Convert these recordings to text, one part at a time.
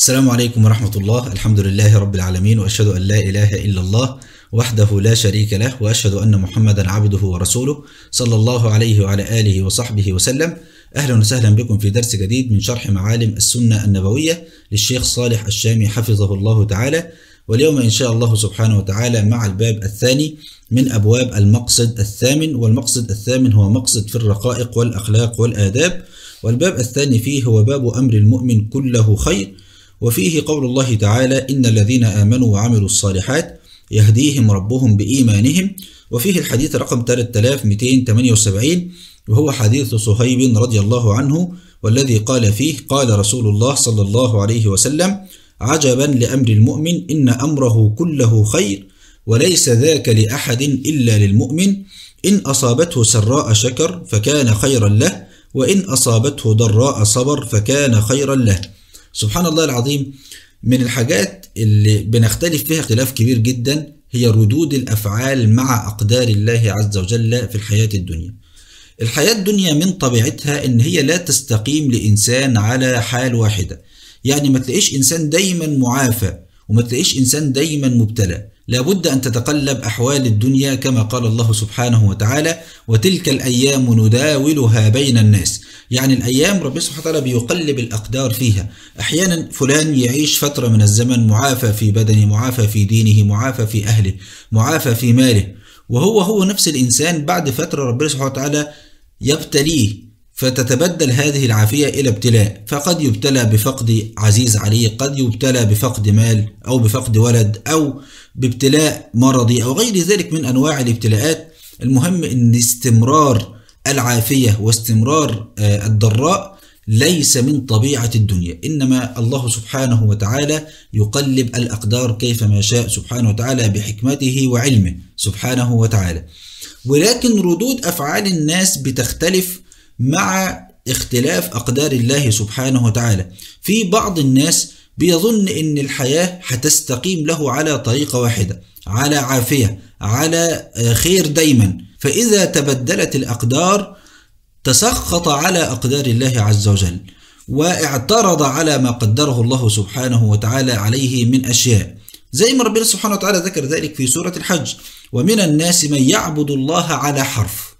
السلام عليكم ورحمة الله الحمد لله رب العالمين وأشهد أن لا إله إلا الله وحده لا شريك له وأشهد أن محمدا عبده ورسوله صلى الله عليه وعلى آله وصحبه وسلم أهلا وسهلا بكم في درس جديد من شرح معالم السنة النبوية للشيخ صالح الشامي حفظه الله تعالى واليوم إن شاء الله سبحانه وتعالى مع الباب الثاني من أبواب المقصد الثامن والمقصد الثامن هو مقصد في الرقائق والأخلاق والآداب والباب الثاني فيه هو باب أمر المؤمن كله خير وفيه قول الله تعالى إن الذين آمنوا وعملوا الصالحات يهديهم ربهم بإيمانهم وفيه الحديث رقم 3278 وهو حديث صهيب رضي الله عنه والذي قال فيه قال رسول الله صلى الله عليه وسلم عجبا لأمر المؤمن إن أمره كله خير وليس ذاك لأحد إلا للمؤمن إن أصابته سراء شكر فكان خيرا له وإن أصابته ضراء صبر فكان خيرا له سبحان الله العظيم من الحاجات اللي بنختلف فيها اختلاف كبير جدا هي ردود الأفعال مع أقدار الله عز وجل في الحياة الدنيا الحياة الدنيا من طبيعتها إن هي لا تستقيم لإنسان على حال واحدة يعني ما تلاقيش إنسان دايما معافى وما تلاقيش إنسان دايما مبتلى لابد أن تتقلب أحوال الدنيا كما قال الله سبحانه وتعالى وتلك الأيام نداولها بين الناس يعني الأيام ربنا سبحانه وتعالى بيقلب الأقدار فيها أحيانا فلان يعيش فترة من الزمن معافى في بدنه معافى في دينه معافى في أهله معافى في ماله وهو هو نفس الإنسان بعد فترة ربنا سبحانه وتعالى يبتليه فتتبدل هذه العافية إلى ابتلاء فقد يبتلى بفقد عزيز عليه قد يبتلى بفقد مال أو بفقد ولد أو بابتلاء مرضي أو غير ذلك من أنواع الابتلاءات المهم أن استمرار العافية واستمرار الضراء ليس من طبيعة الدنيا إنما الله سبحانه وتعالى يقلب الأقدار كيفما شاء سبحانه وتعالى بحكمته وعلمه سبحانه وتعالى ولكن ردود أفعال الناس بتختلف مع اختلاف أقدار الله سبحانه وتعالى في بعض الناس بيظن ان الحياة هتستقيم له على طريقة واحدة على عافية على خير دايما فإذا تبدلت الأقدار تسخط على أقدار الله عز وجل واعترض على ما قدره الله سبحانه وتعالى عليه من أشياء زي ما ربنا سبحانه وتعالى ذكر ذلك في سورة الحج ومن الناس من يعبد الله على حرف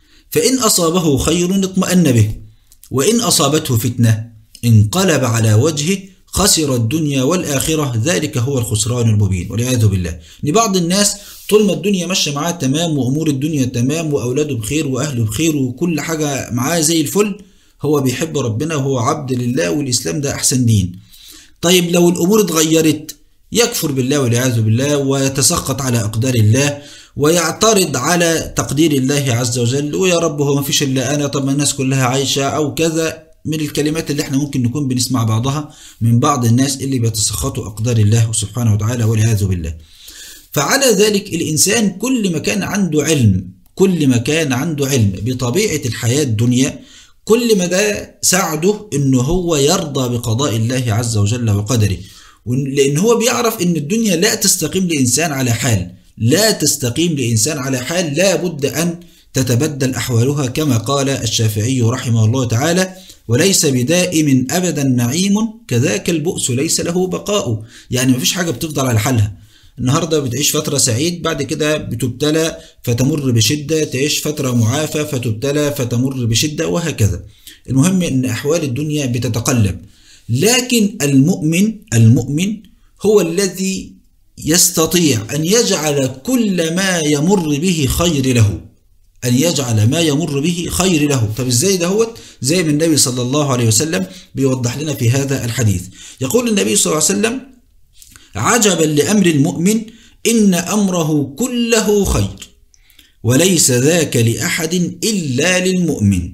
فإن أصابه خير اطمأن به وإن أصابته فتنة انقلب على وجهه خسر الدنيا والآخرة ذلك هو الخسران المبين والعياذ بالله إن بعض الناس طول ما الدنيا ماشية معاه تمام وأمور الدنيا تمام وأولاده بخير وأهله بخير وكل حاجة معاه زي الفل هو بيحب ربنا وهو عبد لله والإسلام ده أحسن دين طيب لو الأمور اتغيرت يكفر بالله والعياذ بالله ويتسخط على أقدار الله ويعترض على تقدير الله عز وجل ويا رب هو ما فيش إلا أنا طب ما الناس كلها عايشة أو كذا من الكلمات اللي احنا ممكن نكون بنسمع بعضها من بعض الناس اللي بيتسخطوا أقدار الله سبحانه وتعالى والعياذ بالله فعلى ذلك الإنسان كل ما كان عنده علم كل ما كان عنده علم بطبيعة الحياة الدنيا كل ما ده ساعده إن هو يرضى بقضاء الله عز وجل وقدره لأن هو بيعرف إن الدنيا لا تستقيم لإنسان على حال لا تستقيم لإنسان على حال لا بد أن تتبدل أحوالها كما قال الشافعي رحمه الله تعالى وليس بدائم أبدا نعيم كذاك البؤس ليس له بقاء يعني مفيش حاجة بتفضل على حالها النهاردة بتعيش فترة سعيد بعد كده بتبتلى فتمر بشدة تعيش فترة معافى فتبتلى فتمر بشدة وهكذا المهم أن أحوال الدنيا بتتقلب لكن المؤمن المؤمن هو الذي يستطيع أن يجعل كل ما يمر به خير له أن يجعل ما يمر به خير له طب إزاي دهوت زي ما النبي صلى الله عليه وسلم بيوضح لنا في هذا الحديث يقول النبي صلى الله عليه وسلم عجبا لأمر المؤمن إن أمره كله خير وليس ذاك لأحد إلا للمؤمن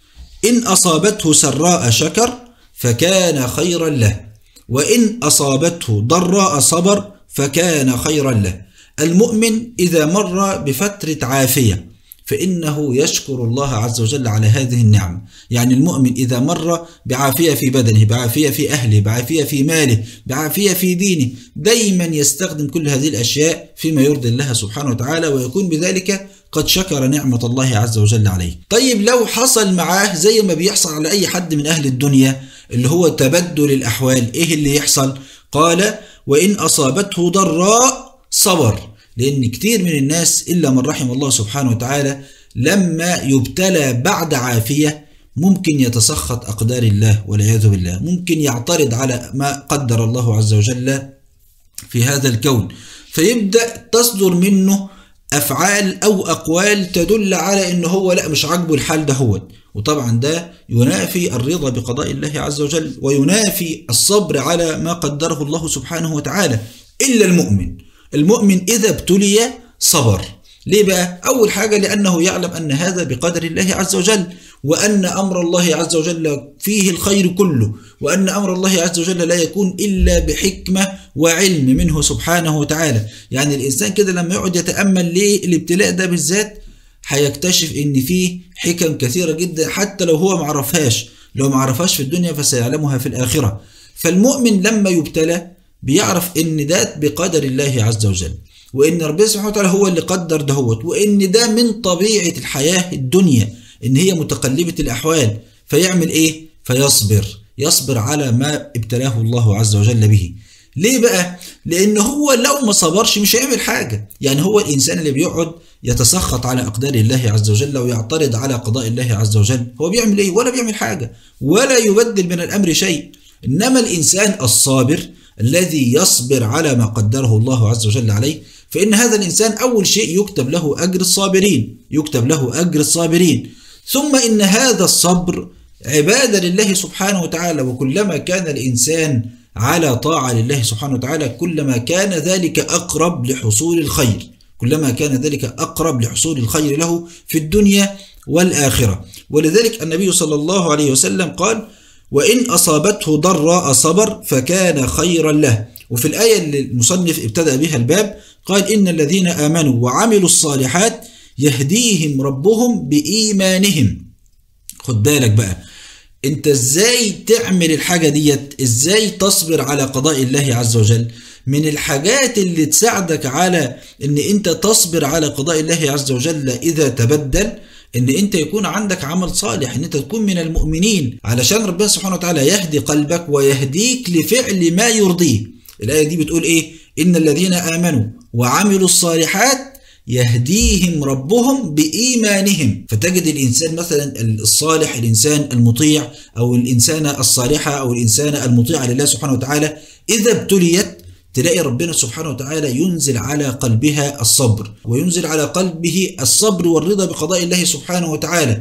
إن أصابته سراء شكر فكان خيرا له وإن أصابته ضراء صبر فكان خيرا له المؤمن إذا مر بفترة عافية فإنه يشكر الله عز وجل على هذه النعم يعني المؤمن إذا مر بعافية في بدنه بعافية في أهله بعافية في ماله بعافية في دينه دايما يستخدم كل هذه الأشياء فيما يرضي الله سبحانه وتعالى ويكون بذلك قد شكر نعمة الله عز وجل عليه طيب لو حصل معاه زي ما بيحصل على أي حد من أهل الدنيا اللي هو تبدل الأحوال إيه اللي يحصل قال وإن أصابته ضراء صبر لأن كتير من الناس إلا من رحم الله سبحانه وتعالى لما يبتلى بعد عافية ممكن يتسخط أقدار الله والعياذ بالله ممكن يعترض على ما قدر الله عز وجل في هذا الكون فيبدأ تصدر منه أفعال أو أقوال تدل على إن هو لا مش عاجبه الحال ده هو وطبعا ده ينافي الرضا بقضاء الله عز وجل وينافي الصبر على ما قدره الله سبحانه وتعالى إلا المؤمن المؤمن إذا ابتلي صبر ليه بقى؟ أول حاجة لأنه يعلم أن هذا بقدر الله عز وجل وأن أمر الله عز وجل فيه الخير كله وأن أمر الله عز وجل لا يكون إلا بحكمة وعلم منه سبحانه وتعالى يعني الإنسان كده لما يقعد يتأمل ليه الابتلاء ده بالذات هيكتشف ان فيه حكم كثيرة جدا حتى لو هو معرفهاش لو معرفهاش في الدنيا فسيعلمها في الآخرة فالمؤمن لما يبتلى بيعرف ان ده بقدر الله عز وجل وان ربنا سبحانه وتعالى هو اللي قدر دهوت وان ده من طبيعة الحياة الدنيا ان هي متقلبة الاحوال فيعمل ايه فيصبر يصبر على ما ابتلاه الله عز وجل به ليه بقى لان هو لو ما صبرش مش هيعمل حاجة يعني هو الانسان اللي بيقعد يتسخط على اقدار الله عز وجل ويعترض على قضاء الله عز وجل هو بيعمل ايه ولا بيعمل حاجة ولا يبدل من الامر شيء انما الانسان الصابر الذي يصبر على ما قدره الله عز وجل عليه فإن هذا الإنسان أول شيء يكتب له أجر الصابرين يكتب له أجر الصابرين ثم إن هذا الصبر عبادة لله سبحانه وتعالى وكلما كان الإنسان على طاعة لله سبحانه وتعالى كلما كان ذلك أقرب لحصول الخير كلما كان ذلك أقرب لحصول الخير له في الدنيا والآخرة ولذلك النبي صلى الله عليه وسلم قال وإن أصابته ضراء صبر فكان خيرا له وفي الآية اللي المصنف ابتدأ بها الباب قال إن الذين آمنوا وعملوا الصالحات يهديهم ربهم بإيمانهم خد بالك بقى انت ازاي تعمل الحاجة ديت ازاي تصبر على قضاء الله عز وجل من الحاجات اللي تساعدك على ان انت تصبر على قضاء الله عز وجل اذا تبدل ان انت يكون عندك عمل صالح ان انت تكون من المؤمنين علشان ربنا سبحانه وتعالى يهدي قلبك ويهديك لفعل ما يرضيه الايه دي بتقول ايه ان الذين امنوا وعملوا الصالحات يهديهم ربهم بإيمانهم فتجد الإنسان مثلا الصالح الإنسان المطيع أو الإنسانة الصالحة أو الإنسانة المطيعة لله سبحانه وتعالى إذا ابتليت تلاقي ربنا سبحانه وتعالى ينزل على قلبها الصبر وينزل على قلبه الصبر والرضا بقضاء الله سبحانه وتعالى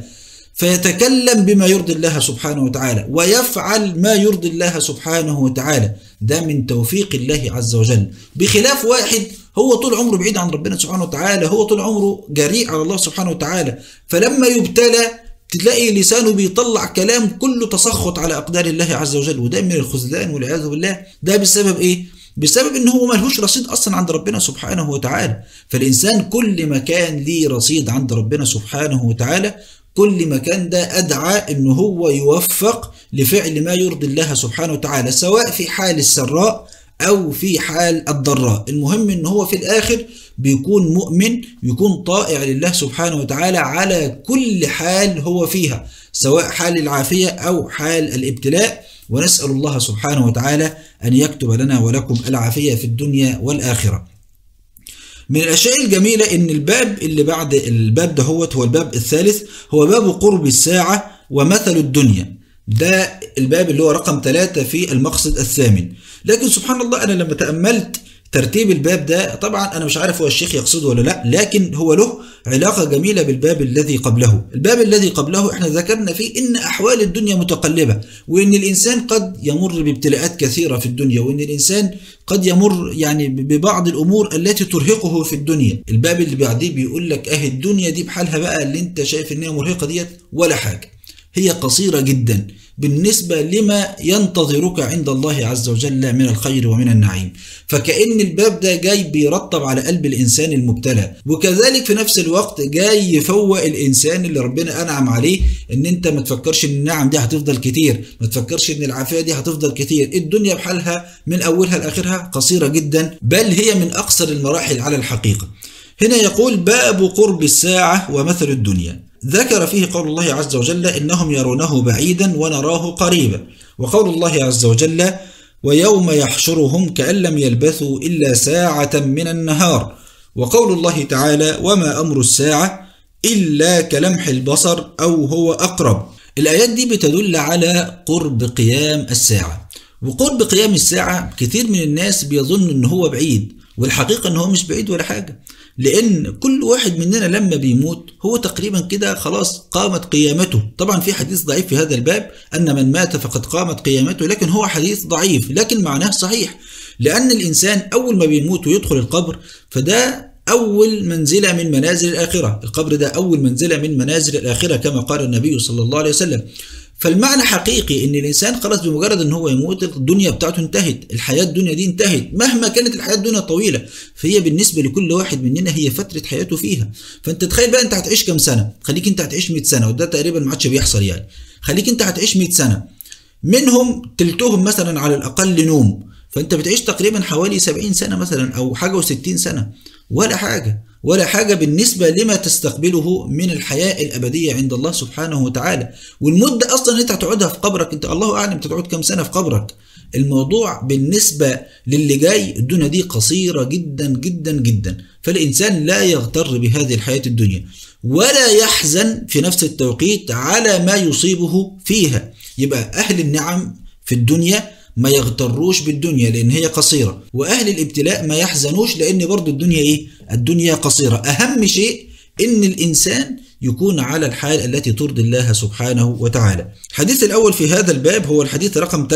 فيتكلم بما يرضي الله سبحانه وتعالى ويفعل ما يرضي الله سبحانه وتعالى ده من توفيق الله عز وجل بخلاف واحد هو طول عمره بعيد عن ربنا سبحانه وتعالى هو طول عمره جريء على الله سبحانه وتعالى فلما يبتلى تلاقي لسانه بيطلع كلام كله تسخط على أقدار الله عز وجل وده من الخذلان والعياذ بالله ده بسبب إيه؟ بسبب ان هو ملهوش رصيد اصلا عند ربنا سبحانه وتعالى فالانسان كل ما كان ليه رصيد عند ربنا سبحانه وتعالى كل ما كان ده ادعى ان هو يوفق لفعل ما يرضي الله سبحانه وتعالى سواء في حال السراء او في حال الضراء المهم ان هو في الاخر بيكون مؤمن يكون طائع لله سبحانه وتعالى على كل حال هو فيها سواء حال العافية او حال الابتلاء ونسأل الله سبحانه وتعالى أن يكتب لنا ولكم العافية في الدنيا والآخرة من الأشياء الجميلة إن الباب اللي بعد الباب دهوت هو الباب الثالث هو باب قرب الساعة ومثل الدنيا ده الباب اللي هو رقم ثلاثة في المقصد الثامن لكن سبحان الله أنا لما تأملت ترتيب الباب ده طبعا انا مش عارف هو الشيخ يقصده ولا لا لكن هو له علاقه جميله بالباب الذي قبله الباب الذي قبله احنا ذكرنا فيه ان احوال الدنيا متقلبه وان الانسان قد يمر بابتلاءات كثيره في الدنيا وان الانسان قد يمر يعني ببعض الامور التي ترهقه في الدنيا الباب اللي بعديه بيقول لك اهي الدنيا دي بحالها بقى اللي انت شايف ان هي مرهقه ديت ولا حاجه هي قصيره جدا بالنسبة لما ينتظرك عند الله عز وجل من الخير ومن النعيم فكأن الباب ده جاي بيرطب على قلب الإنسان المبتلى وكذلك في نفس الوقت جاي يفوق الإنسان اللي ربنا أنعم عليه إن أنت ما تفكرش إن النعم دي هتفضل كتير ما تفكرش إن العافية دي هتفضل كتير الدنيا بحالها من أولها لآخرها قصيرة جدا بل هي من أقصر المراحل على الحقيقة هنا يقول باب قرب الساعة ومثل الدنيا ذكر فيه قول الله عز وجل إنهم يرونه بعيدا ونراه قريبا وقول الله عز وجل ويوم يحشرهم كأن لم يلبثوا إلا ساعة من النهار وقول الله تعالى وما أمر الساعة إلا كلمح البصر أو هو أقرب الآيات دي بتدل على قرب قيام الساعة وقرب قيام الساعة كثير من الناس بيظن ان هو بعيد والحقيقة ان هو مش بعيد ولا حاجة لان كل واحد مننا لما بيموت هو تقريبا كده خلاص قامت قيامته طبعا في حديث ضعيف في هذا الباب ان من مات فقد قامت قيامته لكن هو حديث ضعيف لكن معناه صحيح لان الانسان اول ما بيموت ويدخل القبر فده أول منزلة من منازل الآخرة القبر ده أول منزلة من منازل الآخرة كما قال النبي صلى الله عليه وسلم فالمعنى حقيقي ان الانسان خلاص بمجرد ان هو يموت الدنيا بتاعته انتهت الحياه الدنيا دي انتهت مهما كانت الحياه الدنيا طويله فهي بالنسبه لكل واحد مننا هي فتره حياته فيها فانت تخيل بقى انت هتعيش كام سنه خليك انت هتعيش 100 سنه وده تقريبا ما عادش بيحصل يعني خليك انت هتعيش 100 سنه منهم تلتهم مثلا على الاقل نوم فانت بتعيش تقريبا حوالي 70 سنه مثلا او حاجه و60 سنه ولا حاجه ولا حاجة بالنسبة لما تستقبله من الحياة الأبدية عند الله سبحانه وتعالى والمدة أصلا أنت هتقعدها في قبرك أنت الله أعلم تقعد كم سنة في قبرك الموضوع بالنسبة للي جاي الدنيا دي قصيرة جدا جدا جدا فالإنسان لا يغتر بهذه الحياة الدنيا ولا يحزن في نفس التوقيت على ما يصيبه فيها يبقى أهل النعم في الدنيا ما يغتروش بالدنيا لان هي قصيره واهل الابتلاء ما يحزنوش لان برضو الدنيا ايه الدنيا قصيره اهم شيء ان الانسان يكون على الحال التي ترضي الله سبحانه وتعالى الحديث الأول في هذا الباب هو الحديث رقم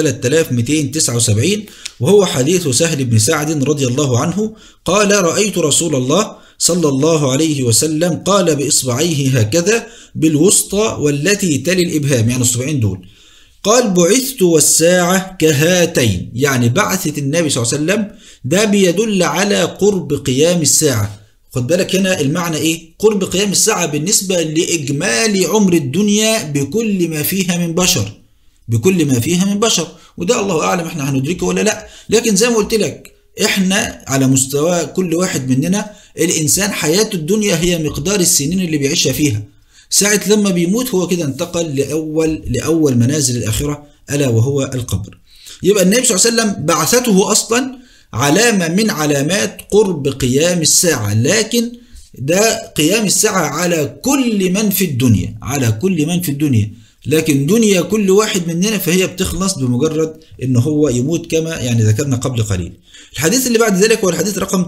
3279 وهو حديث سهل بن سعد رضي الله عنه قال رأيت رسول الله صلى الله عليه وسلم قال بإصبعيه هكذا بالوسطى والتي تلي الإبهام يعني الصبعين دول قال بعثت والساعة كهاتين يعني بعثة النبي صلى الله عليه وسلم ده بيدل على قرب قيام الساعة خد بالك هنا المعنى ايه قرب قيام الساعة بالنسبة لإجمالي عمر الدنيا بكل ما فيها من بشر بكل ما فيها من بشر وده الله أعلم احنا هندركه ولا لا لكن زي ما قلت لك احنا على مستوى كل واحد مننا الإنسان حياته الدنيا هي مقدار السنين اللي بيعيشها فيها ساعة لما بيموت هو كده انتقل لأول لأول منازل الآخرة ألا وهو القبر يبقى النبي صلى الله عليه وسلم بعثته أصلا علامة من علامات قرب قيام الساعة لكن ده قيام الساعة على كل من في الدنيا على كل من في الدنيا لكن دنيا كل واحد مننا فهي بتخلص بمجرد ان هو يموت كما يعني ذكرنا قبل قليل الحديث اللي بعد ذلك هو الحديث رقم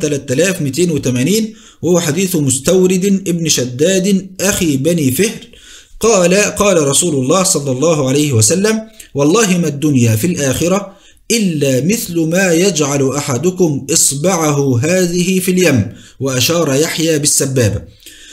3280 وهو حديث مستورد ابن شداد أخي بني فهر قال قال رسول الله صلى الله عليه وسلم والله ما الدنيا في الآخرة إلا مثل ما يجعل أحدكم إصبعه هذه في اليم وأشار يحيى بالسبابة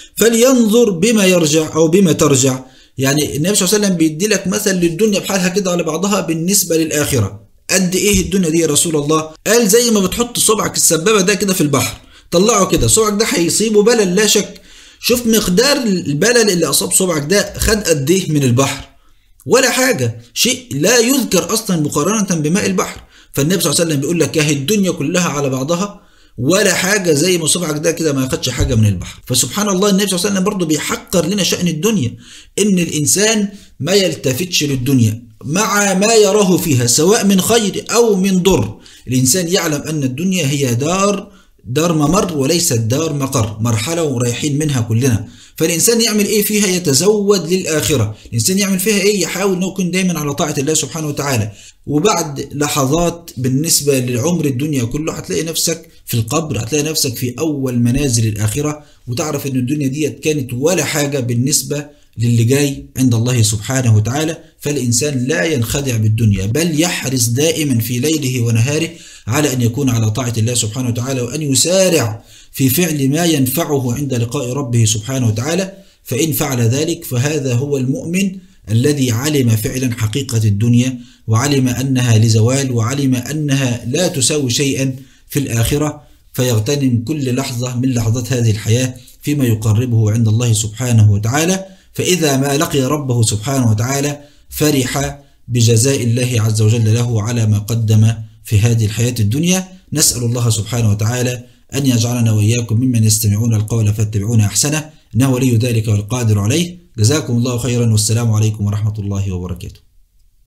فلينظر بما يرجع أو بما ترجع يعني النبي صلى الله عليه وسلم بيدي لك مثل للدنيا بحالها كده على بعضها بالنسبة للآخرة قد إيه الدنيا دي يا رسول الله قال زي ما بتحط صبعك السبابة ده كده في البحر طلعه كده صبعك ده هيصيبه بلل لا شك شوف مقدار البلل اللي أصاب صبعك ده خد قد إيه من البحر ولا حاجة شيء لا يذكر أصلا مقارنة بماء البحر فالنبي صلى الله عليه وسلم بيقول لك اهي الدنيا كلها على بعضها ولا حاجة زي ما صبعك ده كده ما ياخدش حاجة من البحر فسبحان الله النبي صلى الله عليه وسلم برضه بيحقر لنا شأن الدنيا إن الإنسان ما يلتفتش للدنيا مع ما يراه فيها سواء من خير أو من ضر الإنسان يعلم أن الدنيا هي دار دار ممر وليست دار مقر مرحلة ورايحين منها كلنا فالإنسان يعمل إيه فيها يتزود للآخرة الإنسان يعمل فيها إيه يحاول أنه يكون دايما على طاعة الله سبحانه وتعالى وبعد لحظات بالنسبة لعمر الدنيا كله هتلاقي نفسك في القبر هتلاقي نفسك في أول منازل الآخرة وتعرف أن الدنيا دي كانت ولا حاجة بالنسبة للي جاي عند الله سبحانه وتعالى فالإنسان لا ينخدع بالدنيا بل يحرص دائما في ليله ونهاره على أن يكون على طاعة الله سبحانه وتعالى وأن يسارع في فعل ما ينفعه عند لقاء ربه سبحانه وتعالى فإن فعل ذلك فهذا هو المؤمن الذي علم فعلا حقيقة الدنيا وعلم أنها لزوال وعلم أنها لا تساوي شيئا في الآخرة فيغتنم كل لحظة من لحظات هذه الحياة فيما يقربه عند الله سبحانه وتعالى فإذا ما لقي ربه سبحانه وتعالى فرح بجزاء الله عز وجل له على ما قدم في هذه الحياة الدنيا نسأل الله سبحانه وتعالى أن يجعلنا وإياكم ممن يستمعون القول فاتبعون أحسنه إنه ولي ذلك والقادر عليه جزاكم الله خيرا والسلام عليكم ورحمة الله وبركاته